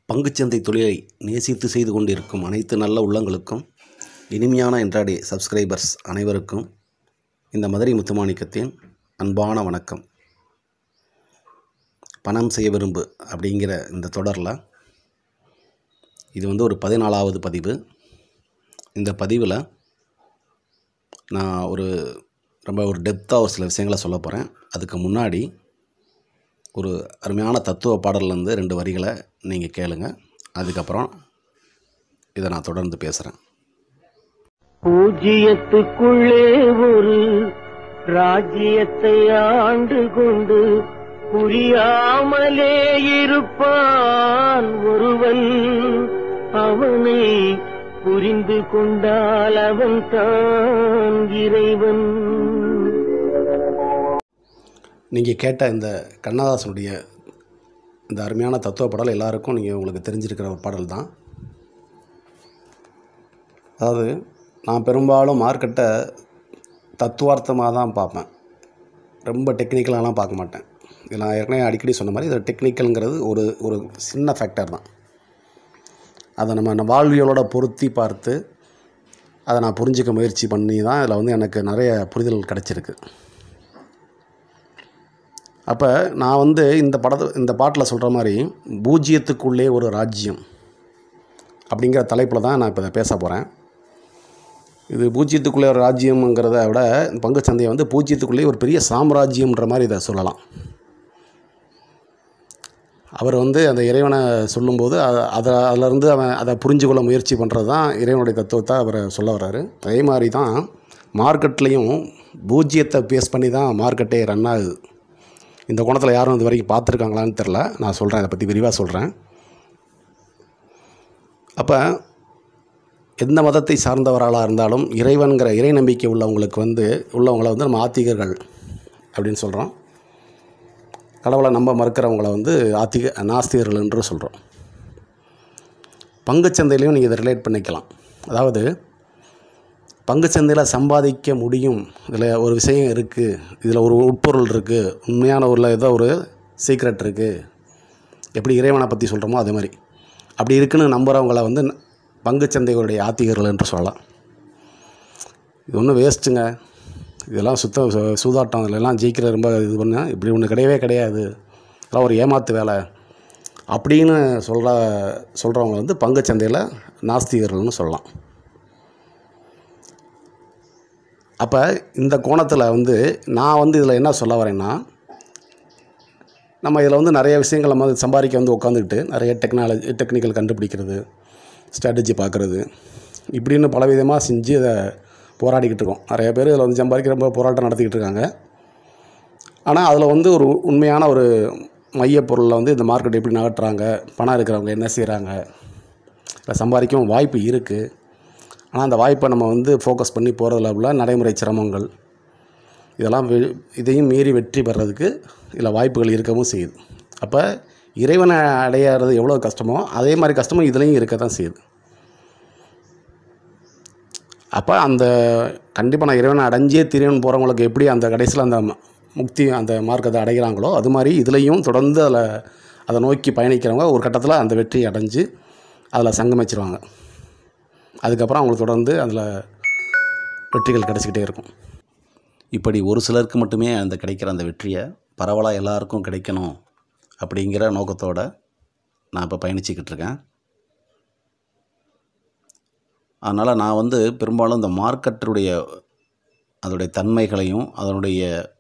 பங்குச்சந்தை தொழிலை நேசித்து செய்து கொண்டிருக்கும் அனைத்து நல்ல உள்ளங்களுக்கும் இனிமையான இன்ட்ராடே சப்ஸ்கிரைபர்ஸ் அனைவருக்கும் இந்த மதுரை முத்துமாணிக்கத்தின் அன்பான வணக்கம் பணம் செய்ய விரும்பு அப்படிங்கிற இந்த தொடரில் இது வந்து ஒரு பதினாலாவது பதிவு இந்த பதிவில் நான் ஒரு ரொம்ப ஒரு டெப்த்தாக ஒரு சில விஷயங்களை சொல்ல போகிறேன் அதுக்கு முன்னாடி ஒரு அருமையான தத்துவ பாடல்லேருந்து ரெண்டு வரிகளை நீங்கள் கேளுங்க அதுக்கப்புறம் இதை நான் தொடர்ந்து பேசுகிறேன் பூஜ்ஜியத்துக்குள்ளே ஒரு ராஜ்யத்தை ஆண்டு கொண்டு புரியாமலே இருப்பான் ஒருவன் அவனை புரிந்து கொண்டால் அவன் தான் இறைவன் நீங்கள் கேட்ட இந்த கண்ணதாசனுடைய இந்த அருமையான தத்துவ பாடல் எல்லாருக்கும் நீங்கள் உங்களுக்கு தெரிஞ்சிருக்கிற ஒரு பாடல் தான் அதாவது நான் பெரும்பாலும் மார்க்கெட்டை தத்துவார்த்தமாக தான் பார்ப்பேன் ரொம்ப டெக்னிக்கலாலாம் பார்க்க மாட்டேன் இது நான் ஏற்கனவே அடிக்கடி சொன்ன மாதிரி இது டெக்னிக்கலுங்கிறது ஒரு ஒரு சின்ன ஃபேக்டர் தான் அதை நம்ம நம்ம வாழ்வியலோட பொருத்தி பார்த்து அதை நான் புரிஞ்சிக்க முயற்சி பண்ணி தான் இதில் வந்து எனக்கு நிறைய புரிதல் கிடச்சிருக்கு அப்போ நான் வந்து இந்த படத்தை இந்த பாட்டில் சொல்கிற மாதிரி பூஜ்ஜியத்துக்குள்ளே ஒரு ராஜ்யம் அப்படிங்கிற தலைப்பில் தான் நான் இப்போ இதை பேச போகிறேன் இது பூஜ்ஜியத்துக்குள்ளே ஒரு ராஜ்யம்ங்கிறத விட பங்குச்சந்தையை வந்து பூஜ்ஜியத்துக்குள்ளே ஒரு பெரிய சாம்ராஜ்யம்ன்ற மாதிரி இதை சொல்லலாம் அவர் வந்து அந்த இறைவனை சொல்லும்போது அ- அதை அதிலேருந்து அவன் அதை புரிஞ்சு கொள்ள முயற்சி பண்ணுறது தான் இறைவனுடைய தத்துவத்தை அவர் சொல்ல வர்றாரு அதே மாதிரி தான் மார்க்கெட்லேயும் பூஜ்ஜியத்தை பேஸ் பண்ணி தான் மார்க்கெட்டே ரன் ஆகுது இந்த கோணத்தில் யாரும் இது வரைக்கும் பார்த்துருக்காங்களான்னு தெரில நான் சொல்கிறேன் இதை பற்றி விரிவாக சொல்கிறேன் அப்போ எந்த மதத்தை சார்ந்தவர்களாக இருந்தாலும் இறைவன்கிற இறை நம்பிக்கை உள்ளவங்களுக்கு வந்து உள்ளவங்களை வந்து நம்ம ஆத்திகர்கள் அப்படின்னு சொல்கிறோம் கடவுளை நம்ப மறுக்கிறவங்கள வந்து ஆத்திக நாஸ்திகர்கள் என்று சொல்கிறோம் பங்குச்சந்தையிலையும் நீங்கள் இதை ரிலேட் பண்ணிக்கலாம் அதாவது பங்குச்சந்தையில் சம்பாதிக்க முடியும் இதில் ஒரு விஷயம் இருக்குது இதில் ஒரு உட்பொருள் இருக்குது உண்மையான ஒரு ஏதோ ஒரு சீக்ரெட் இருக்குது எப்படி இறைவனை பற்றி சொல்கிறோமோ அதே மாதிரி அப்படி இருக்குன்னு நம்புகிறவங்கள வந்து ந- பங்குச்சந்தைகளுடைய ஆத்திகர்கள் என்று சொல்லலாம் இது ஒன்றும் வேஸ்ட்டுங்க இதெல்லாம் சுத்த சு- சூதாட்டம் இதெல்லாம் ஜெயிக்கிற ரொம்ப இது பண்ண இப்படி ஒன்று கிடையவே கிடையாது இதெல்லாம் ஒரு ஏமாத்து வேலை அப்படின்னு சொல்கிற சொல்கிறவங்க வந்து பங்குச்சந்தையில் நாஸ்திகர்கள்னு சொல்லலாம் அப்போ இந்த கோணத்தில் வந்து நான் வந்து இதில் என்ன சொல்ல வரேன்னா நம்ம இதில் வந்து நிறைய விஷயங்கள் நம்ம வந்து சம்பாதிக்க வந்து உட்காந்துக்கிட்டு நிறைய டெக்னாலஜி டெக்னிக்கல் கண்டுபிடிக்கிறது ஸ்ட்ராட்டஜி பார்க்குறது இப்படின்னு பலவிதமாக செஞ்சு இதை போராடிக்கிட்டு இருக்கோம் நிறைய பேர் இதில் வந்து சம்பாதிக்க ரொம்ப போராட்டம் நடத்திக்கிட்டு இருக்காங்க ஆனால் அதில் வந்து ஒரு உண்மையான ஒரு மையப்பொருளில் வந்து இந்த மார்க்கெட் எப்படி நகட்டுறாங்க பணம் இருக்கிறவங்க என்ன செய்கிறாங்க இல்லை சம்பாதிக்கவும் வாய்ப்பு இருக்குது ஆனால் அந்த வாய்ப்பை நம்ம வந்து ஃபோக்கஸ் பண்ணி போகிறதுல உள்ள நடைமுறை சிரமங்கள் இதெல்லாம் வெ இதையும் மீறி வெற்றி பெறதுக்கு இதில் வாய்ப்புகள் இருக்கவும் செய்யுது அப்போ இறைவனை அடையிறது எவ்வளோ கஷ்டமோ அதே மாதிரி கஷ்டமும் இதுலேயும் இருக்க தான் செய்யுது அப்போ அந்த கண்டிப்பாக நான் இறைவனை அடைஞ்சே திரியன் போகிறவங்களுக்கு எப்படி அந்த கடைசியில் அந்த ம- முக்தி அந்த மார்க்கத்தை அடைகிறாங்களோ அது மாதிரி இதுலேயும் தொடர்ந்து அதில் அதை நோக்கி பயணிக்கிறவங்க ஒரு கட்டத்தில் அந்த வெற்றியை அடைஞ்சு அதில் சங்கமிச்சிருவாங்க அதுக்கப்புறம் அவங்களுக்கு தொடர்ந்து அதில் வெற்றிகள் கிடச்சிக்கிட்டே இருக்கும் இப்படி ஒரு சிலருக்கு மட்டுமே அந்த கிடைக்கிற அந்த வெற்றியை பரவலாக எல்லாருக்கும் கிடைக்கணும் அப்படிங்கிற நோக்கத்தோட நான் இப்போ பயணிச்சுக்கிட்டு இருக்கேன் அதனால் நான் வந்து பெரும்பாலும் இந்த மார்க்கெட்டுடைய அதோடைய தன்மைகளையும் அதனுடைய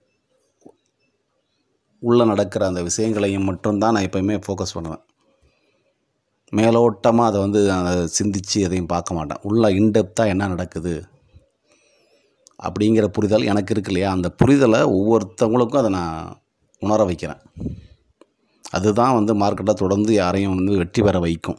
உள்ளே நடக்கிற அந்த விஷயங்களையும் மட்டும்தான் நான் எப்போயுமே ஃபோக்கஸ் பண்ணுவேன் மேலோட்டமாக அதை வந்து அதை சிந்தித்து எதையும் பார்க்க மாட்டேன் உள்ள இன்டெப்த்தாக என்ன நடக்குது அப்படிங்கிற புரிதல் எனக்கு இருக்கு இல்லையா அந்த புரிதலை ஒவ்வொருத்தவங்களுக்கும் அதை நான் உணர வைக்கிறேன் அதுதான் வந்து மார்க்கெட்டை தொடர்ந்து யாரையும் வந்து வெற்றி பெற வைக்கும்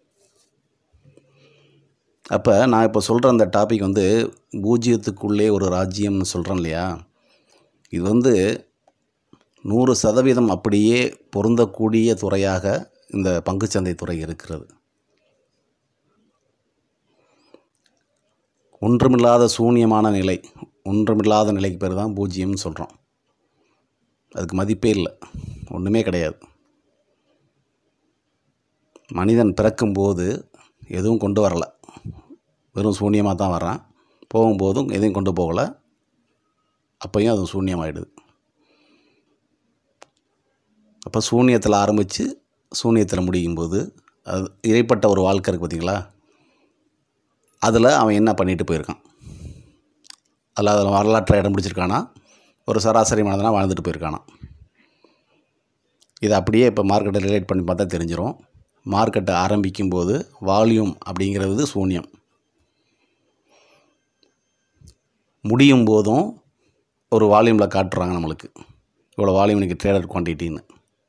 அப்போ நான் இப்போ சொல்கிற அந்த டாபிக் வந்து பூஜ்ஜியத்துக்குள்ளே ஒரு ராஜ்யம்னு சொல்கிறேன் இல்லையா இது வந்து நூறு சதவீதம் அப்படியே பொருந்தக்கூடிய துறையாக இந்த பங்குச்சந்தை துறை இருக்கிறது ஒன்றுமில்லாத சூனியமான நிலை ஒன்றுமில்லாத நிலைக்கு பேர் தான் பூஜ்ஜியம்னு சொல்கிறோம் அதுக்கு மதிப்பே இல்லை ஒன்றுமே கிடையாது மனிதன் பிறக்கும்போது எதுவும் கொண்டு வரல வெறும் சூன்யமாக தான் வர்றான் போகும்போதும் எதையும் கொண்டு போகலை அப்பையும் அது சூன்யமாயிடுது அப்போ சூன்யத்தில் ஆரம்பித்து சூன்யத்தில் முடியும்போது அது இறைப்பட்ட ஒரு வாழ்க்கை இருக்குது பார்த்தீங்களா அதில் அவன் என்ன பண்ணிட்டு போயிருக்கான் அதில் அதில் வரலாற்றை இடம் பிடிச்சிருக்கானா ஒரு சராசரி மனிதனாக வாழ்ந்துட்டு போயிருக்கானா இதை அப்படியே இப்போ மார்க்கெட்டை ரிலேட் பண்ணி பார்த்தா தெரிஞ்சிடும் மார்க்கெட்டை ஆரம்பிக்கும் போது வால்யூம் அப்படிங்கிறது சூன்யம் முடியும் போதும் ஒரு வால்யூமில் காட்டுறாங்க நம்மளுக்கு இவ்வளோ வால்யூம் இன்றைக்கி ட்ரேடர் குவான்டிட்டின்னு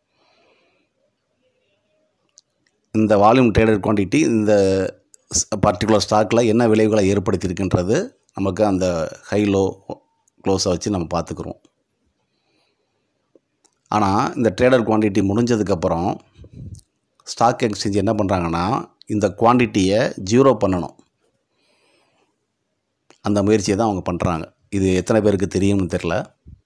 இந்த வால்யூம் ட்ரேடர் குவான்டிட்டி இந்த பர்டிகுலர் ஸ்டாக்கில் என்ன விளைவுகளை ஏற்படுத்தியிருக்குன்றது நமக்கு அந்த ஹைலோ க்ளோஸை வச்சு நம்ம பார்த்துக்குறோம் ஆனால் இந்த ட்ரேடர் குவான்டிட்டி முடிஞ்சதுக்கப்புறம் ஸ்டாக் எக்ஸ்சேஞ்ச் என்ன பண்ணுறாங்கன்னா இந்த குவான்டிட்டியை ஜீரோ பண்ணணும் அந்த முயற்சியை தான் அவங்க பண்ணுறாங்க இது எத்தனை பேருக்கு தெரியும்னு தெரில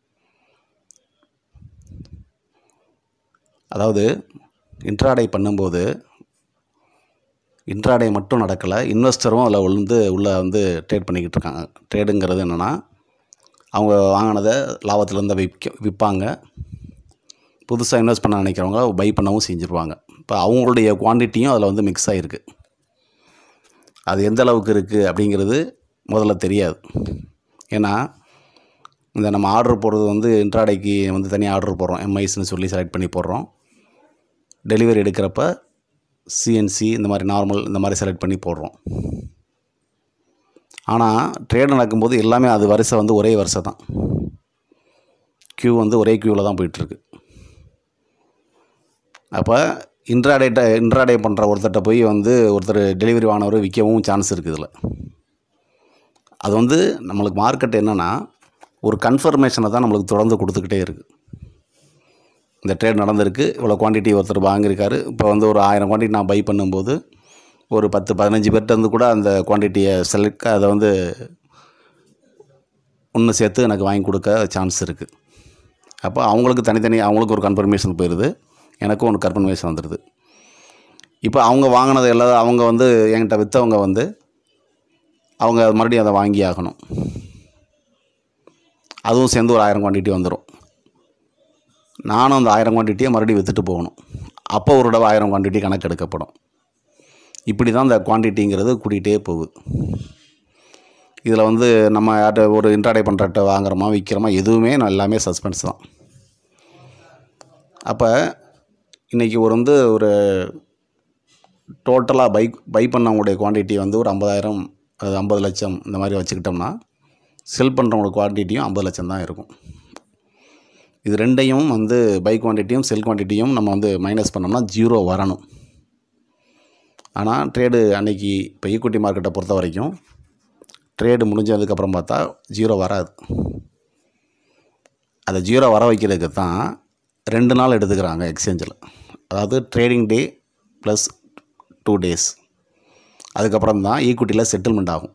அதாவது இன்ட்ராடே பண்ணும்போது இன்ட்ராடே மட்டும் நடக்கலை இன்வெஸ்டரும் அதில் வந்து உள்ளே வந்து ட்ரேட் பண்ணிக்கிட்டு இருக்காங்க ட்ரேடுங்கிறது என்னென்னா அவங்க வாங்கினதை லாபத்துலேருந்து விற்க விற்பாங்க புதுசாக இன்வெஸ்ட் பண்ண நினைக்கிறவங்க பை பண்ணவும் செஞ்சுருவாங்க இப்போ அவங்களுடைய குவான்டிட்டியும் அதில் வந்து மிக்ஸ் ஆகிருக்கு அது எந்த அளவுக்கு இருக்குது அப்படிங்கிறது முதல்ல தெரியாது ஏன்னா இந்த நம்ம ஆர்டர் போடுறது வந்து இன்ட்ராடேக்கு வந்து தனியாக ஆர்டர் போடுறோம் எம்ஐஸ்னு சொல்லி செலக்ட் பண்ணி போடுறோம் டெலிவரி எடுக்கிறப்ப சிஎன்சி இந்த மாதிரி நார்மல் இந்த மாதிரி செலக்ட் பண்ணி போடுறோம் ஆனால் ட்ரேட் நடக்கும்போது எல்லாமே அது வரிசை வந்து ஒரே வரிசை தான் க்யூ வந்து ஒரே க்யூவில் தான் போயிட்டுருக்கு அப்போ இன்ட்ராடேட்ட இன்ட்ராடே பண்ணுற ஒருத்தர்கிட்ட போய் வந்து ஒருத்தர் டெலிவரி வாங்கினவர் விற்கவும் சான்ஸ் இருக்குது இதில் அது வந்து நம்மளுக்கு மார்க்கெட் என்னென்னா ஒரு கன்ஃபர்மேஷனை தான் நம்மளுக்கு தொடர்ந்து கொடுத்துக்கிட்டே இருக்குது இந்த ட்ரேட் நடந்திருக்கு இவ்வளோ குவான்டிட்டி ஒருத்தர் வாங்கியிருக்காரு இப்போ வந்து ஒரு ஆயிரம் குவான்டிட்டி நான் பை பண்ணும்போது ஒரு பத்து பதினஞ்சு பேர்கிட்ட இருந்து கூட அந்த குவான்டிட்டியை செலக்ட் அதை வந்து ஒன்று சேர்த்து எனக்கு வாங்கி கொடுக்க சான்ஸ் இருக்குது அப்போ அவங்களுக்கு தனித்தனி அவங்களுக்கு ஒரு கன்ஃபர்மேஷன் போயிடுது எனக்கும் ஒன்று கன்ஃபர்மேஷன் வந்துடுது இப்போ அவங்க வாங்கினது எல்லாம் அவங்க வந்து என்கிட்ட விற்றவங்க வந்து அவங்க மறுபடியும் அதை வாங்கி ஆகணும் அதுவும் சேர்ந்து ஒரு ஆயிரம் குவான்டிட்டி வந்துடும் நானும் அந்த ஆயிரம் குவான்டிட்டியை மறுபடியும் விற்றுட்டு போகணும் அப்போ ஒரு தடவை ஆயிரம் குவான்டிட்டி கணக்கு எடுக்கப்படும் இப்படி தான் இந்த குவான்டிட்டிங்கிறது கூட்டிகிட்டே போகுது இதில் வந்து நம்ம யார்ட்ட ஒரு இன்ட்ராடே பண்ணுறட்ட வாங்குறோமா விற்கிறோமா எதுவுமே நான் எல்லாமே சஸ்பென்ஸ் தான் அப்போ இன்றைக்கி ஒரு வந்து ஒரு டோட்டலாக பை பை பண்ணவங்களுடைய குவான்டிட்டி வந்து ஒரு ஐம்பதாயிரம் அது ஐம்பது லட்சம் இந்த மாதிரி வச்சுக்கிட்டோம்னா செல் பண்ணுறவங்களோட குவான்டிட்டியும் ஐம்பது லட்சம் தான் இருக்கும் இது ரெண்டையும் வந்து பை குவான்டிட்டியும் செல் குவான்டிட்டியும் நம்ம வந்து மைனஸ் பண்ணோம்னா ஜீரோ வரணும் ஆனால் ட்ரேடு அன்னைக்கு இப்போ ஈக்குவிட்டி மார்க்கெட்டை பொறுத்த வரைக்கும் ட்ரேடு முடிஞ்சதுக்கப்புறம் பார்த்தா ஜீரோ வராது அதை ஜீரோ வர வைக்கிறதுக்கு தான் ரெண்டு நாள் எடுத்துக்கிறாங்க எக்ஸ்சேஞ்சில் அதாவது trading day plus two days அதுக்கப்புறம் தான் ஈக்குவிட்டியில் செட்டில்மெண்ட் ஆகும்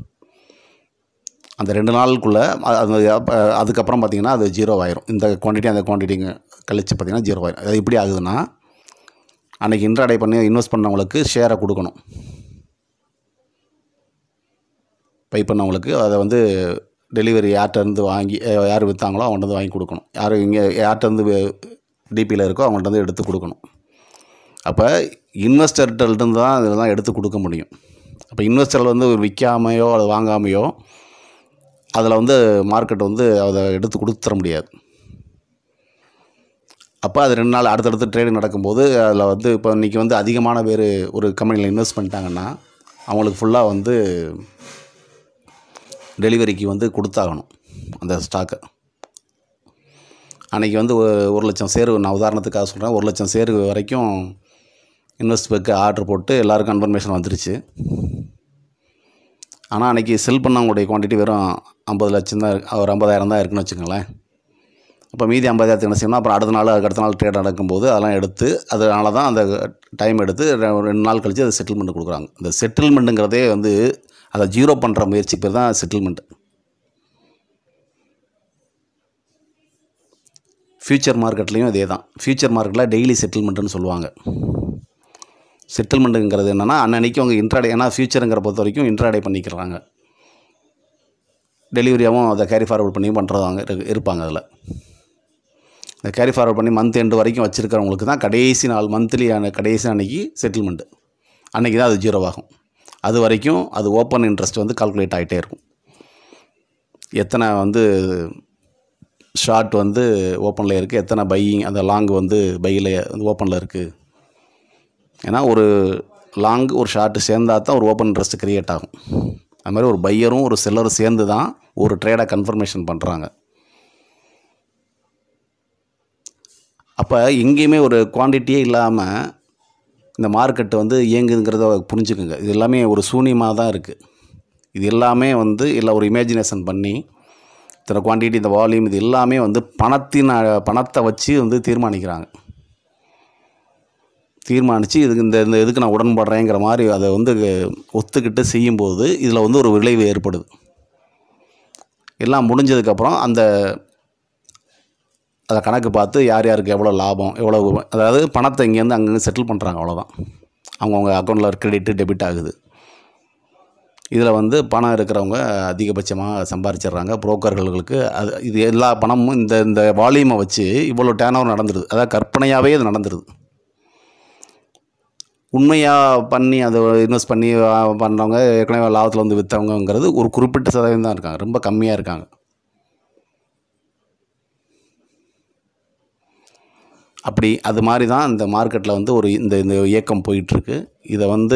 அந்த ரெண்டு நாளுக்குள்ளே அது அப்ப அதுக்கப்புறம் பார்த்திங்கன்னா அது ஜீரோ ஆயிரும் இந்த குவான்டிட்டி அந்த குவான்டிட்டிங்க கழித்து பார்த்திங்கன்னா ஜீரோ ஆயிரும் அது எப்படி ஆகுதுன்னா அன்றைக்கி இன்ட்ராடே பண்ணி இன்வெஸ்ட் பண்ணவங்களுக்கு ஷேரை கொடுக்கணும் பை பண்ணவங்களுக்கு அதை வந்து டெலிவரி யார்கிட்டருந்து வாங்கி அஹ், யார் விற்றாங்களோ அவங்கள்ட்ட வந்து வாங்கி கொடுக்கணும் யார் இங்கே யார்கிட்டருந்து டிபியில் இருக்கோ அவங்கள்ட்ட வந்து எடுத்து கொடுக்கணும் அப்போ இன்வெஸ்டர்கிட்டருந்து தான் இதெல்லாம் எடுத்து கொடுக்க முடியும் அப்போ இன்வெஸ்டர் வந்து விற்காமையோ அதை வாங்காமையோ அதில் வந்து மார்க்கெட் வந்து அதை எடுத்து கொடுத்துற முடியாது அப்போ அது ரெண்டு நாள் அடுத்தடுத்து ட்ரேடிங் நடக்கும்போது அதில் வந்து இப்போ இன்றைக்கி வந்து அதிகமான பேர் ஒரு கம்பெனியில் இன்வெஸ்ட் பண்ணிட்டாங்கன்னா அவங்களுக்கு ஃபுல்லாக வந்து டெலிவரிக்கு வந்து கொடுத்தாகணும் அந்த ஸ்டாக்கை அன்றைக்கி வந்து ஒரு- ஒரு லட்சம் சேரு நான் உதாரணத்துக்காக சொல்கிறேன் ஒரு லட்சம் சேரு வரைக்கும் இன்வெஸ்ட் பேக்கு ஆர்டர் போட்டு எல்லாருக்கும் கன்ஃபர்மேஷன் வந்துருச்சு ஆனால் அன்றைக்கி செல் பண்ணவங்களுடைய குவான்டிட்டி வெறும் ஐம்பது லட்சம் தான் இருக்கு- ஒரு ஐம்பதாயிரம் தான் இருக்குன்னு வச்சுக்கோங்களேன் அப்போ மீதி ஐம்பதாயிரத்துக்கு என்ன செய்யணும் அப்புறம் அடுத்த நாள் அதுக்கு அடுத்த நாள் ட்ரேட் நடக்கும்போது அதெல்லாம் எடுத்து அதனால தான் அந்த டைம் எடுத்து ரெ- ஒரு ரெண்டு நாள் கழித்து அது செட்டில்மெண்ட் கொடுக்குறாங்க இந்த செட்டில்மெண்ட்டுங்கிறதே வந்து அதை ஜீரோ பண்ணுற முயற்சி பேர் தான் செட்டில்மெண்ட் ஃப்யூச்சர் மார்க்கெட்லேயும் இதே தான் ஃப்யூச்சர் மார்க்கெட்டில் டெய்லி செட்டில்மெண்ட்டுன்னு சொல்லுவாங்க செட்டில்மெண்ட்டுங்கிறது என்னென்னா அன்னன்னைக்கு அவங்க இன்ட்ராடே ஏன்னா ஃபியூச்சருங்கிற பொறுத்த வரைக்கும் இன்ட்ராடே பண்ணிக்கிறாங்க டெலிவரியாகவும் அதை கேரி ஃபார்வர்ட் பண்ணி பண்ணுறவங்க இரு- இருப்பாங்க அதில் இந்த கேரி ஃபார்வர்ட் பண்ணி மந்த் எண்டு வரைக்கும் வச்சுருக்கிறவங்களுக்கு தான் கடைசி நாள் மந்த்லி கடைசி அன்னைக்கு செட்டில்மெண்ட்டு அன்றைக்கி தான் அது ஜீரோ ஆகும் அது வரைக்கும் அது ஓப்பன் இன்ட்ரெஸ்ட் வந்து கால்குலேட் ஆகிட்டே இருக்கும் எத்தனை வந்து ஷார்ட் வந்து ஓப்பனில் இருக்குது எத்தனை பையிங் அந்த லாங் வந்து பையில் வந்து ஓப்பனில் இருக்குது ஏன்னா ஒரு லாங் ஒரு ஷார்ட்டு சேர்ந்தா தான் ஒரு ஓப்பன் இன்ட்ரெஸ்ட் கிரியேட் ஆகும் அது மாதிரி ஒரு பையரும் ஒரு செல்லரும் சேர்ந்து தான் ஒரு ட்ரேடை கன்ஃபர்மேஷன் பண்ணுறாங்க அப்போ எங்கேயுமே ஒரு குவான்டிட்டியே இல்லாமல் இந்த மார்க்கெட்டு வந்து இயங்குதுங்கிறத புரிஞ்சுக்குங்க இது எல்லாமே ஒரு சூனியமாக தான் இருக்குது இது எல்லாமே வந்து இல்லை ஒரு இமேஜினேஷன் பண்ணி இத்தனை குவான்டிட்டி இந்த வால்யூம் இது எல்லாமே வந்து பணத்தின் அ- பணத்தை வச்சு வந்து தீர்மானிக்கிறாங்க தீர்மானித்து இதுக்கு இந்த இந்த இதுக்கு நான் உடன்படுறேங்கிற மாதிரி அதை வந்து ஒத்துக்கிட்டு செய்யும்போது இதில் வந்து ஒரு விளைவு ஏற்படுது எல்லாம் முடிஞ்சதுக்கப்புறம் அந்த அதை கணக்கு பார்த்து யார் யாருக்கு எவ்வளோ லாபம் எவ்வளோ அதாவது பணத்தை இங்கேருந்து அங்கங்கே செட்டில் பண்ணுறாங்க அவ்வளோதான் அவங்கவுங்க அக்கௌண்ட்டில் கிரெடிட்டு டெபிட் ஆகுது இதில் வந்து பணம் இருக்கிறவங்க அதிகபட்சமாக சம்பாரிச்சிடுறாங்க புரோக்கர்களுக்கு அது இது எல்லா பணமும் இந்த இந்த வால்யூமை வச்சு இவ்வளோ டேன் ஓவர் நடந்துருது அதாவது கற்பனையாகவே அது நடந்துருது உண்மையாக பண்ணி அதை இன்வெஸ்ட் பண்ணி வா- பண்ணவங்க ஏற்கனவே லாபத்தில் வந்து விற்றவங்கங்கிறது ஒரு குறிப்பிட்ட சதவீதம் தான் இருக்காங்க ரொம்ப கம்மியாக இருக்காங்க அப்படி அது மாதிரி தான் இந்த மார்க்கெட்டில் வந்து ஒரு இந்த இந்த இயக்கம் போயிட்டுருக்கு இதை வந்து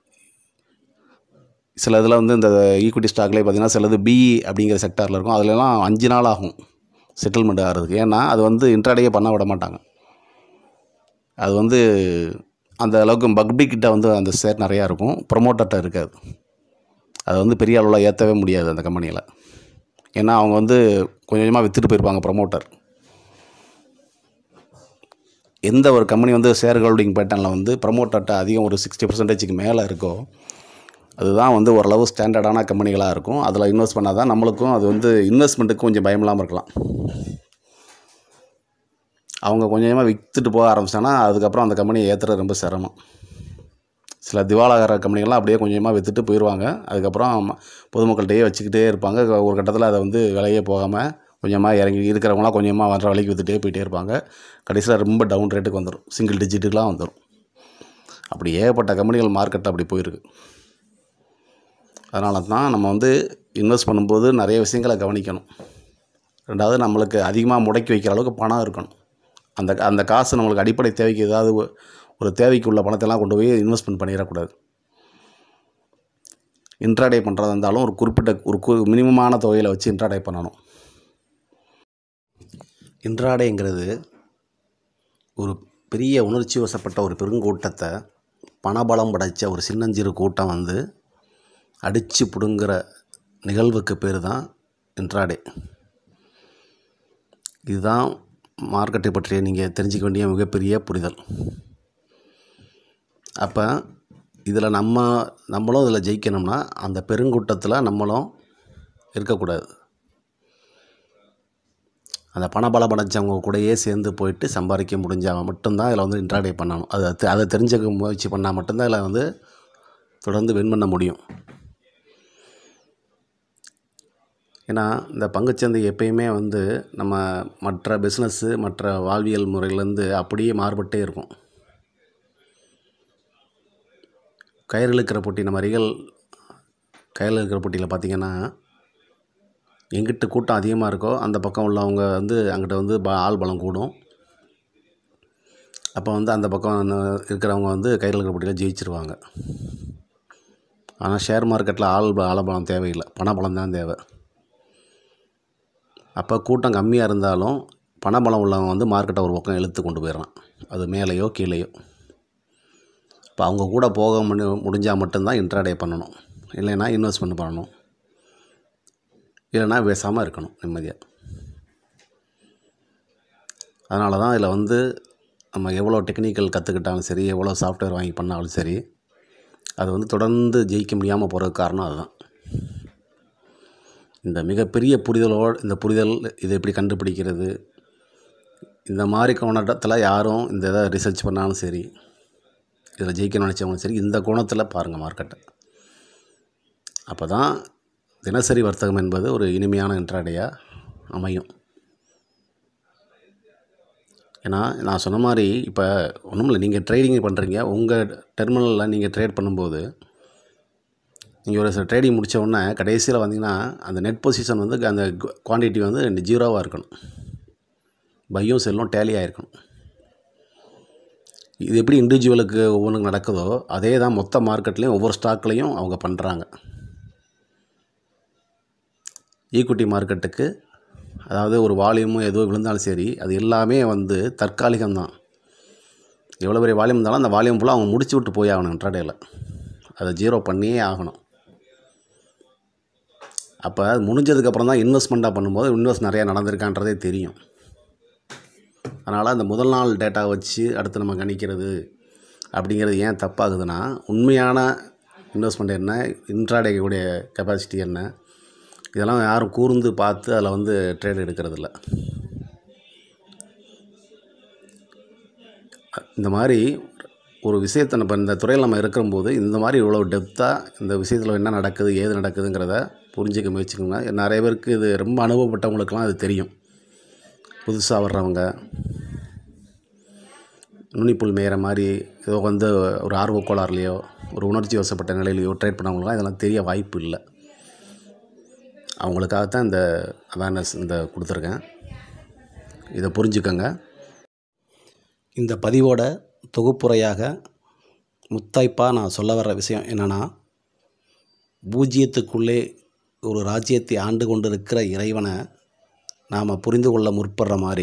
சில இதில் வந்து இந்த ஈக்விட்டி ஸ்டாக்லேயே பார்த்தீங்கன்னா சிலது பிஇ அப்படிங்கிற செக்டாரில் இருக்கும் அதுலலாம் அஞ்சு நாள் ஆகும் செட்டில்மெண்ட் ஆகிறதுக்கு ஏன்னா அது வந்து இன்ட்ராடேயே பண்ண விட மாட்டாங்க அது வந்து அந்த அளவுக்கு பக்பி கிட்ட வந்து அந்த ஷேர் நிறையா இருக்கும் ப்ரொமோட்டர்கிட்ட இருக்காது அதை வந்து பெரிய அளவில் ஏற்றவே முடியாது அந்த கம்பெனியில் ஏன்னா அவங்க வந்து கொஞ்சம் கொஞ்சமாக விற்றுட்டு போயிருப்பாங்க ப்ரொமோட்டர் எந்த ஒரு கம்பெனி வந்து ஷேர் ஹோல்டிங் பேட்டர்னில் வந்து ப்ரமோட்டர்கிட்ட அதிகம் ஒரு சிக்ஸ்டி பர்சன்டேஜுக்கு மேலே இருக்கோ அதுதான் வந்து ஓரளவு ஸ்டாண்டர்டான கம்பெனிகளாக இருக்கும் அதில் இன்வெஸ்ட் பண்ணால் தான் நம்மளுக்கும் அது வந்து இன்வெஸ்ட்மெண்ட்டுக்கு கொஞ்சம் பயம் இல்லாமல் இருக்கலாம் அவங்க கொஞ்சம் கொஞ்சமாக விற்றுட்டு போக ஆரம்பிச்சாங்கன்னா அதுக்கப்புறம் அந்த கம்பெனியை ஏற்றுறது ரொம்ப சிரமம் சில திவாலாகிற கம்பெனிகள்லாம் அப்படியே கொஞ்சமாக விற்றுட்டு போயிடுவாங்க அதுக்கப்புறம் ம- பொதுமக்கள்கிட்டயே வச்சுக்கிட்டே இருப்பாங்க ஒரு கட்டத்தில் அதை வந்து விலையே போகாமல் கொஞ்சமாக இறங்கி இருக்கிறவங்களாம் கொஞ்சமாக வர விலைக்கு விற்றுட்டே போயிட்டே இருப்பாங்க கடைசியில் ரொம்ப டவுன் ரேட்டுக்கு வந்துடும் சிங்கிள் டிஜிட்டுக்கெலாம் வந்துடும் அப்படி ஏகப்பட்ட கம்பெனிகள் மார்க்கெட் அப்படி போயிருக்கு அதனால தான் நம்ம வந்து இன்வெஸ்ட் பண்ணும்போது நிறைய விஷயங்களை கவனிக்கணும் ரெண்டாவது நம்மளுக்கு அதிகமாக முடக்கி வைக்கிற அளவுக்கு பணம் இருக்கணும் அந்த அந்த காசு நம்மளுக்கு அடிப்படை தேவைக்கு ஏதாவது ஒ- ஒரு தேவைக்கு உள்ள பணத்தெல்லாம் கொண்டு போய் இன்வெஸ்ட்மெண்ட் பண்ணிடக்கூடாது இன்ட்ராடே பண்ணுறதா இருந்தாலும் ஒரு குறிப்பிட்ட ஒரு கு மினிமமான தொகையில் வச்சு இன்ட்ராடே பண்ணணும் இன்ட்ராடேங்கிறது ஒரு பெரிய உணர்ச்சி வசப்பட்ட ஒரு பெருங்கூட்டத்தை பணபலம் படைத்த ஒரு சின்னஞ்சிறு கூட்டம் வந்து அடித்து பிடுங்குற நிகழ்வுக்கு பேர் தான் இன்ட்ராடே இதுதான் மார்க்கெட்டை பற்றிய நீங்கள் தெரிஞ்சுக்க வேண்டிய மிகப்பெரிய புரிதல் அப்போ இதில் நம்ம நம்மளும் இதில் ஜெயிக்கணும்னா அந்த பெருங்கூட்டத்தில் நம்மளும் இருக்கக்கூடாது அந்த பணபல படைச்சவங்க கூடயே சேர்ந்து போயிட்டு சம்பாதிக்க முடிஞ்சால் மட்டும்தான் இதில் வந்து இன்ட்ராடே பண்ணணும் அதை தெ- அதை தெரிஞ்சுக்க முயற்சி பண்ணால் மட்டும்தான் இதில் வந்து தொடர்ந்து வின் பண்ண முடியும் ஏன்னா இந்த பங்குச்சந்தை எப்பயுமே வந்து நம்ம மற்ற பிஸ்னஸ்ஸு மற்ற வாழ்வியல் முறையிலேருந்து அப்படியே மாறுபட்டே இருக்கும் கயிறு இழுக்கிற போட்டி நம்ம ரியல் கயிறு இழுக்கிற போட்டியில் பார்த்தீங்கன்னா எங்கிட்ட கூட்டம் அதிகமாக இருக்கோ அந்த பக்கம் உள்ளவங்க வந்து அங்கிட்ட வந்து ப ஆள் பலம் கூடும் அப்போ வந்து அந்த பக்கம் ந- இருக்கிறவங்க வந்து கயிறு இழுக்கிற போட்டியில் ஜெயிச்சிருவாங்க ஆனால் ஷேர் மார்க்கெட்டில் ஆள் ப- ஆளபலம் தேவையில்லை பணபலம் தான் தேவை அப்போ கூட்டம் கம்மியாக இருந்தாலும் பணபலம் உள்ளவங்க வந்து மார்க்கெட்டை ஒரு பக்கம் இழுத்து கொண்டு போயிடலாம் அது மேலேயோ கீழேயோ இப்போ அவங்க கூட போக முடி முடிஞ்சால் மட்டும்தான் இன்ட்ராடே பண்ணணும் இல்லைன்னா இன்வெஸ்ட்மெண்ட் பண்ணணும் இல்லைன்னா பேசாமல் இருக்கணும் நிம்மதியாக அதனால தான் இதில் வந்து நம்ம எவ்வளோ டெக்னிக்கல் கற்றுக்கிட்டாலும் சரி எவ்வளோ சாஃப்ட்வேர் வாங்கி பண்ணாலும் சரி அது வந்து தொடர்ந்து ஜெயிக்க முடியாமல் போகிறதுக்கு காரணம் அதுதான் இந்த மிகப்பெரிய புரிதலோடு இந்த புரிதல் இதை எப்படி கண்டுபிடிக்கிறது இந்த மாதிரி கவனத்தில் யாரும் இந்த இதை ரிசர்ச் பண்ணாலும் சரி இதில் ஜெயிக்கணும்னு நினச்சவங்களும் சரி இந்த கோணத்தில் பாருங்கள் மார்க்கெட்டை அப்போ தான் தினசரி வர்த்தகம் என்பது ஒரு இனிமையான இன்ட்ராடேயாக அமையும் ஏன்னா நான் சொன்ன மாதிரி இப்போ ஒன்றும் இல்லை நீங்கள் ட்ரேடிங் பண்ணுறீங்க உங்கள் டெர்மினலில் நீங்கள் ட்ரேட் பண்ணும்போது நீங்கள் ஒரு ட்ரேடிங் முடித்த உடனே கடைசியில் வந்தீங்கன்னா அந்த நெட் பொசிஷன் வந்து அந்த குவான்டிட்டி வந்து ஜீரோவாக இருக்கணும் பையும் செல்லும் டேலி ஆகிருக்கணும் இது எப்படி இண்டிவிஜுவலுக்கு ஒவ்வொன்றுக்கு நடக்குதோ அதே தான் மொத்த மார்க்கெட்லேயும் ஒவ்வொரு ஸ்டாக்லேயும் அவங்க பண்ணுறாங்க ஈக்குட்டி மார்க்கெட்டுக்கு அதாவது ஒரு வால்யூமும் ஏதோ விழுந்தாலும் சரி அது எல்லாமே வந்து தற்காலிகம்தான் எவ்வளோ பெரிய வால்யூம் இருந்தாலும் அந்த வால்யூம் ஃபுல்லாக அவங்க முடிச்சு விட்டு போய் ஆகணும் இன்ட்ராடேயில் அதை ஜீரோ பண்ணியே ஆகணும் அப்போ அது முடிஞ்சதுக்கப்புறம் தான் இன்வெஸ்ட்மெண்ட்டாக பண்ணும்போது இன்வெஸ்ட் நிறையா நடந்திருக்கான்றதே தெரியும் அதனால் அந்த முதல் நாள் டேட்டா வச்சு அடுத்து நம்ம கணிக்கிறது அப்படிங்கிறது ஏன் தப்பாகுதுன்னா உண்மையான இன்வெஸ்ட்மெண்ட் என்ன இன்ட்ராடேக்குடைய கெப்பாசிட்டி என்ன இதெல்லாம் யாரும் கூர்ந்து பார்த்து அதில் வந்து ட்ரேட் எடுக்கிறதில்ல இந்த மாதிரி ஒரு விஷயத்தை நம்ம இந்த துறையில் நம்ம இருக்கும்போது இந்த மாதிரி இவ்வளோ டெப்த்தாக இந்த விஷயத்தில் என்ன நடக்குது ஏது நடக்குதுங்கிறத புரிஞ்சிக்க முயற்சிக்கோங்க நிறைய பேருக்கு இது ரொம்ப அனுபவப்பட்டவங்களுக்கெல்லாம் அது தெரியும் புதுசாக வர்றவங்க நுனிப்புல் மேயிற மாதிரி ஏதோ வந்து ஒரு ஆர்வ கோளாறுலையோ ஒரு உணர்ச்சி வசப்பட்ட நிலையிலையோ ட்ரேட் பண்ணவங்களாம் இதெல்லாம் தெரிய வாய்ப்பு இல்லை அவங்களுக்காகத்தான் இந்த அவேர்னஸ் இந்த கொடுத்துருக்கேன் இதை புரிஞ்சுக்கோங்க இந்த பதிவோட தொகுப்புரையாக முத்தாய்ப்பாக நான் சொல்ல வர்ற விஷயம் என்னென்னா பூஜ்ஜியத்துக்குள்ளே ஒரு ராஜ்யத்தை ஆண்டு கொண்டு இருக்கிற இறைவனை நாம் புரிந்து கொள்ள முற்படுற மாதிரி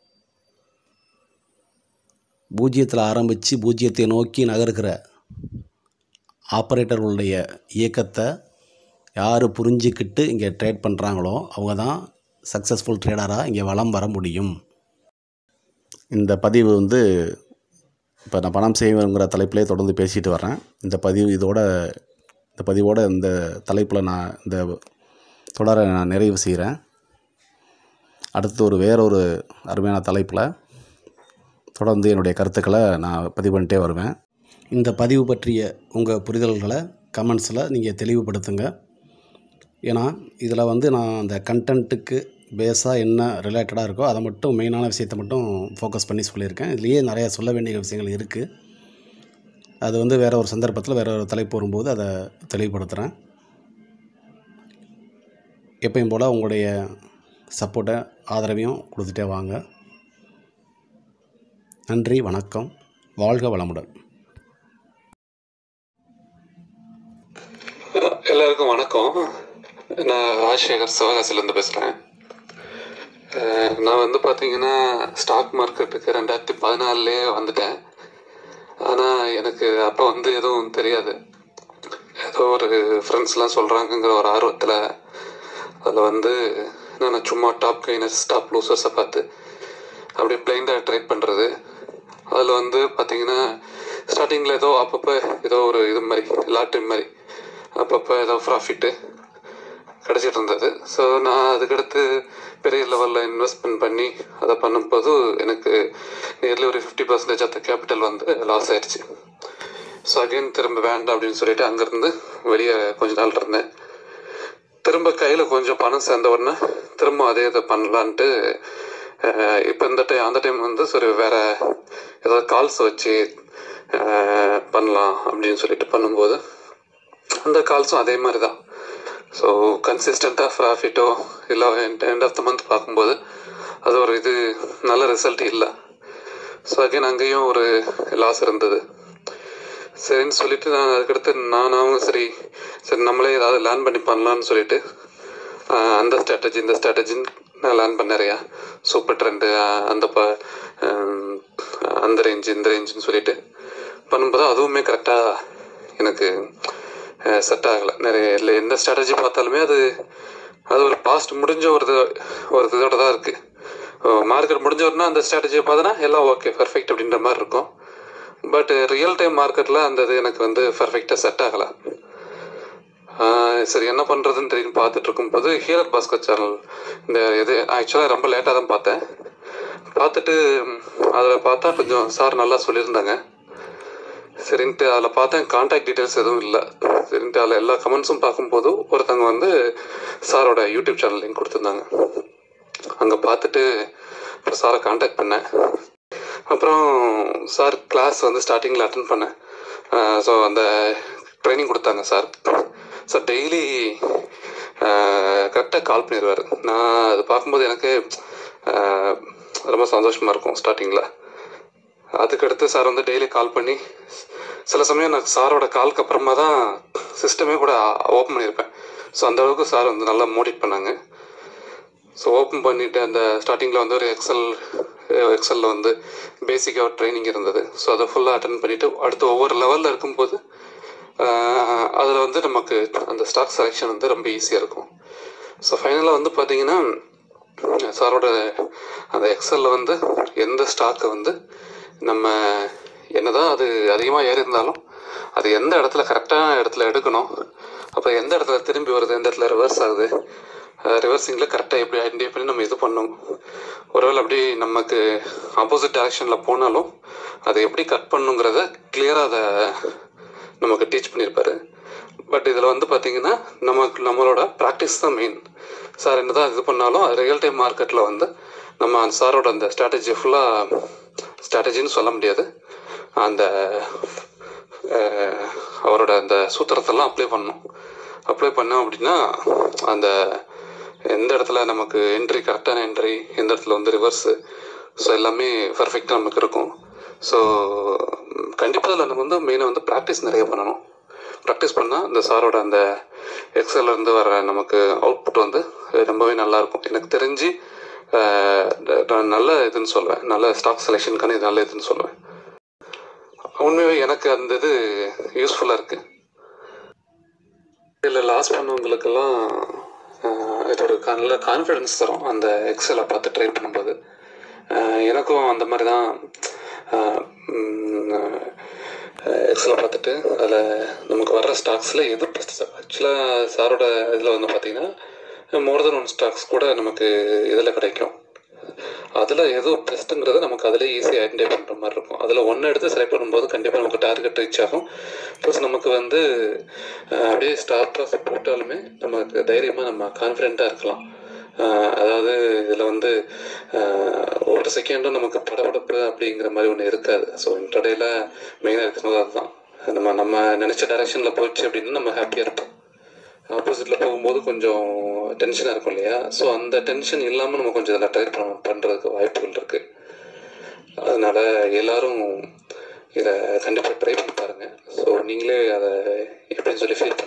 பூஜ்ஜியத்தில் ஆரம்பித்து பூஜ்ஜியத்தை நோக்கி நகர்கிற ஆப்ரேட்டர்களுடைய இயக்கத்தை யார் புரிஞ்சிக்கிட்டு இங்கே ட்ரேட் பண்ணுறாங்களோ அவங்க தான் சக்ஸஸ்ஃபுல் ட்ரேடராக இங்கே வளம் வர முடியும் இந்த பதிவு வந்து இப்போ நான் பணம் செய்வேங்கிற தலைப்பிலே தொடர்ந்து பேசிட்டு வரேன் இந்த பதிவு இதோட இந்த பதிவோட இந்த தலைப்பில் நான் இந்த தொடரை நான் நிறைவு செய்கிறேன் அடுத்து ஒரு வேறொரு அருமையான தலைப்பில் தொடர்ந்து என்னுடைய கருத்துக்களை நான் பதிவு பண்ணிட்டே வருவேன் இந்த பதிவு பற்றிய உங்கள் புரிதல்களை கமெண்ட்ஸில் நீங்கள் தெளிவுபடுத்துங்க ஏன்னா இதில் வந்து நான் அந்த கண்டென்ட்டுக்கு பேஸாக என்ன ரிலேட்டடாக இருக்கோ அதை மட்டும் மெயினான விஷயத்தை மட்டும் ஃபோக்கஸ் பண்ணி சொல்லியிருக்கேன் இதுலேயே நிறையா சொல்ல வேண்டிய விஷயங்கள் இருக்குது அது வந்து வேறு ஒரு சந்தர்ப்பத்தில் வேறு ஒரு தலைப்பு வரும்போது அதை தெளிவுபடுத்துகிறேன் எப்பயும் போல் உங்களுடைய சப்போர்ட்டை ஆதரவையும் கொடுத்துட்டே வாங்க நன்றி வணக்கம் வாழ்க வளமுடன் எல்லாருக்கும் வணக்கம் நான் ராஜசேகர் சிவகாசிலேருந்து பேசுகிறேன் நான் வந்து பார்த்தீங்கன்னா ஸ்டாக் மார்க்கெட்டுக்கு ரெண்டாயிரத்தி பதினாலுலேயே வந்துட்டேன் ஆனால் எனக்கு அப்போ வந்து எதுவும் தெரியாது ஏதோ ஒரு ஃப்ரெண்ட்ஸ்லாம் சொல்கிறாங்கங்கிற ஒரு ஆர்வத்தில் அதில் வந்து நான் சும்மா டாப் கெய்னர்ஸ் டாப் லூசர்ஸை பார்த்து அப்படியே பிளைண்டாக ட்ரேட் பண்ணுறது அதில் வந்து பார்த்தீங்கன்னா ஸ்டார்டிங்கில் ஏதோ அப்பப்போ ஏதோ ஒரு இது மாதிரி லாட்ரி மாதிரி அப்பப்போ ஏதோ ப்ராஃபிட்டு கிடச்சிட்டு இருந்தது ஸோ நான் அதுக்கடுத்து பெரிய லெவலில் இன்வெஸ்ட்மெண்ட் பண்ணி அதை பண்ணும்போது எனக்கு நியர்லி ஒரு fifty percentage of the capital வந்து லாஸ் ஆயிடுச்சு ஸோ அகைன் திரும்ப வேண்டாம் அப்படின்னு சொல்லிட்டு அங்கேருந்து வெளியே கொஞ்ச நாள் இருந்தேன் திரும்ப கையில் கொஞ்சம் பணம் சேர்ந்த உடனே திரும்ப அதே இதை பண்ணலான்ட்டு இப்போ இந்த டைம் அந்த டைம் வந்து சரி வேற ஏதாவது கால்ஸ் வச்சு அஹ், பண்ணலாம் அப்படின்னு சொல்லிட்டு பண்ணும்போது அந்த கால்ஸும் அதே மாதிரி தான் ஸோ கன்சிஸ்டண்ட்டாக ப்ராஃபிட்டோ இல்லை எண்ட் ஆஃப் த மந்த் பார்க்கும்போது அது ஒரு இது நல்ல ரிசல்ட் இல்லை ஸோ அகைன் அங்கேயும் ஒரு லாஸ் இருந்தது சரின்னு சொல்லிட்டு நான் அதுக்கடுத்து நானாவும் சரி சரி நம்மளே ஏதாவது லேர்ன் பண்ணி பண்ணலான்னு சொல்லிட்டு ஆஹ், அந்த ஸ்ட்ராட்டஜி இந்த ஸ்ட்ராட்டஜின்னு நான் லேர்ன் பண்ண நிறையா சூப்பர் ட்ரெண்டு அந்த ப ஆம், அந்த ரேஞ்சு இந்த ரேஞ்சுன்னு சொல்லிட்டு பண்ணும்போது அதுவுமே கரெக்டாக எனக்கு செட் ஆகலை நிறைய இல்லை எந்த ஸ்ட்ராட்டஜி பார்த்தாலுமே அது அது ஒரு பாஸ்ட் முடிஞ்ச ஒரு இது ஒரு இதோட தான் இருக்குது மார்க்கெட் முடிஞ்சவொடனே அந்த ஸ்ட்ராட்டஜியை பார்த்தோன்னா எல்லாம் ஓகே பர்ஃபெக்ட் அப்படின்ற மாதிரி இருக்கும் பட் ரியல் டைம் மார்க்கெட்டில் அந்த இது எனக்கு வந்து பர்ஃபெக்டாக செட் ஆகலை சரி என்ன பண்ணுறதுன்னு தெரியும் பார்த்துட்டு இருக்கும்போது ஹீரர் பாஸ்கர் சேனல் இந்த இது ஆக்சுவலாக ரொம்ப லேட்டாக தான் பார்த்தேன் பார்த்துட்டு அதில் பார்த்தா கொஞ்சம் சார் நல்லா சொல்லியிருந்தாங்க சரின்ட்டு அதில் பார்த்தேன் காண்டாக்ட் டீட்டெயில்ஸ் எதுவும் இல்லை சரின்ட்டு அதில் எல்லா கமெண்ட்ஸும் பார்க்கும்போது ஒருத்தவங்க வந்து சாரோட யூடியூப் சேனல் லிங்க் கொடுத்துருந்தாங்க அங்கே பார்த்துட்டு அப்புறம் சாரை காண்டாக்ட் பண்ணேன் அப்புறம் சார் கிளாஸ் வந்து ஸ்டார்டிங்கில் அட்டன் பண்ணேன் ஸோ அந்த ட்ரைனிங் கொடுத்தாங்க சார் சார் டெய்லி கரெக்டாக கால் பண்ணிடுவார் நான் அது பார்க்கும்போது எனக்கு ஆஹ், ரொம்ப சந்தோஷமாக இருக்கும் ஸ்டார்டிங்கில் அதுக்கடுத்து சார் வந்து டெய்லி கால் பண்ணி சில சமயம் நான் சாரோட காலுக்கு அப்புறமா தான் சிஸ்டமே கூட ஓப்பன் பண்ணியிருப்பேன் ஸோ அந்த அளவுக்கு சார் வந்து நல்லா மோட்டிவேட் பண்ணாங்க ஸோ ஓப்பன் பண்ணிவிட்டு அந்த ஸ்டார்டிங்கில் வந்து ஒரு எக்ஸல் எக்ஸலில் வந்து பேசிக்காக ட்ரைனிங் இருந்தது ஸோ அதை ஃபுல்லாக அட்டன் பண்ணிவிட்டு அடுத்து ஒவ்வொரு லெவலில் இருக்கும்போது அதில் வந்து நமக்கு அந்த ஸ்டாக் செலெக்ஷன் வந்து ரொம்ப ஈஸியாக இருக்கும் ஸோ ஃபைனலாக வந்து பார்த்தீங்கன்னா சாரோட அந்த எக்ஸலில் வந்து எந்த ஸ்டாக்கை வந்து நம்ம என்னதான் அது அதிகமாக ஏறி இருந்தாலும் அது எந்த இடத்துல கரெக்டான இடத்துல எடுக்கணும் அப்புறம் எந்த இடத்துல திரும்பி வருது எந்த இடத்துல ரிவர்ஸ் ஆகுது ரிவர்சிங்கில் கரெக்டாக எப்படி ஐடென்டிஃபை பண்ணி நம்ம இது பண்ணணும் ஒருவேளை அப்படி நமக்கு ஆப்போசிட் டைரக்ஷனில் போனாலும் அதை எப்படி கட் பண்ணுங்கிறத கிளியராக அதை நமக்கு டீச் பண்ணியிருப்பாரு பட் இதில் வந்து பார்த்தீங்கன்னா நமக்கு நம்மளோட ப்ராக்டிஸ் தான் மெயின் சார் என்ன தான் இது பண்ணாலும் ரியல் டைம் மார்க்கெட்டில் வந்து நம்ம அந்த சாரோட அந்த ஸ்ட்ராட்டஜி ஃபுல்லாக ஸ்ட்ராட்டஜின்னு சொல்ல முடியாது அந்த அஹ், அவரோட அந்த சூத்திரத்தெல்லாம் அப்ளை பண்ணணும் அப்ளை பண்ணோம் அப்படின்னா அந்த எந்த இடத்துல நமக்கு என்ட்ரி கரெக்டான என்ட்ரி எந்த இடத்துல வந்து ரிவர்ஸு ஸோ எல்லாமே பர்ஃபெக்டாக நமக்கு இருக்கும் ஸோ கண்டிப்பாக அதில் நம்ம வந்து மெயினாக வந்து ப்ராக்டிஸ் நிறைய பண்ணணும் ப்ராக்டிஸ் பண்ணால் இந்த சாரோட அந்த எக்ஸல்ல இருந்து வர நமக்கு அவுட்புட் வந்து ரொம்பவே நல்லா இருக்கும் எனக்கு தெரிஞ்சு அஹ், நான் நல்ல இதுன்னு சொல்லுவேன் நல்ல ஸ்டாக் செலெக்ஷனுக்கான இது நல்ல இதுன்னு சொல்லுவேன் உண்மையாகவே எனக்கு அந்த இது யூஸ்ஃபுல்லாக இருக்குது இதில் லாஸ் பண்ணவங்களுக்கெல்லாம் ஆஹ், இது ஒரு கா- நல்ல கான்ஃபிடன்ஸ் தரும் அந்த எக்ஸலை பார்த்து ட்ரை பண்ணும்போது ஆஹ், எனக்கும் அந்த மாதிரி தான் எக்ஸலை பார்த்துட்டு அதில் நமக்கு வர்ற ஸ்டாக்ஸில் எது பெஸ்ட் ஆக்சுவலாக சாரோட இதில் வந்து பார்த்தீங்கன்னா மோர் தென் ஒன் ஸ்டாக்ஸ் கூட நமக்கு இதில் கிடைக்கும் அதில் எது பெஸ்ட்டுங்கிறத நமக்கு அதிலே ஈஸியாக ஐடென்டிஃபை பண்ணுற மாதிரி இருக்கும் அதில் ஒன்று எடுத்து செலக்ட் பண்ணும்போது கண்டிப்பாக நமக்கு டார்கெட் ரீச் ஆகும் ப்ளஸ் நமக்கு வந்து அஹ், அப்படியே ஸ்டாப் ப்ராஸ் போட்டாலுமே நமக்கு தைரியமாக நம்ம கான்ஃபிடெண்ட்டாக இருக்கலாம் அஹ், அதாவது இதில் வந்து அஹ், ஒரு செகண்டும் நமக்கு படபடப்பு அப்படிங்கிற மாதிரி ஒன்று இருக்காது ஸோ இன்டர்டேயில் மெயினாக இருக்கிறது அதுதான் நம்ம நம்ம நினச்ச டைரெக்ஷனில் போச்சு அப்படின்னா நம்ம ஹாப்பியாக இருப்போம் ஆப்போசிட்டில் போகும்போது கொஞ்சம் டென்ஷனாக இருக்கும் இல்லையா ஸோ அந்த டென்ஷன் இல்லாமல் நம்ம கொஞ்சம் இதில் ட்ரை பண்ண பண்ணுறதுக்கு வாய்ப்புகள் இருக்குது அதனால் எல்லாரும் இதை கண்டிப்பாக ட்ரை பண்ணி பாருங்கள் ஸோ நீங்களே அதை எப்படின்னு சொல்லி ஃபீல்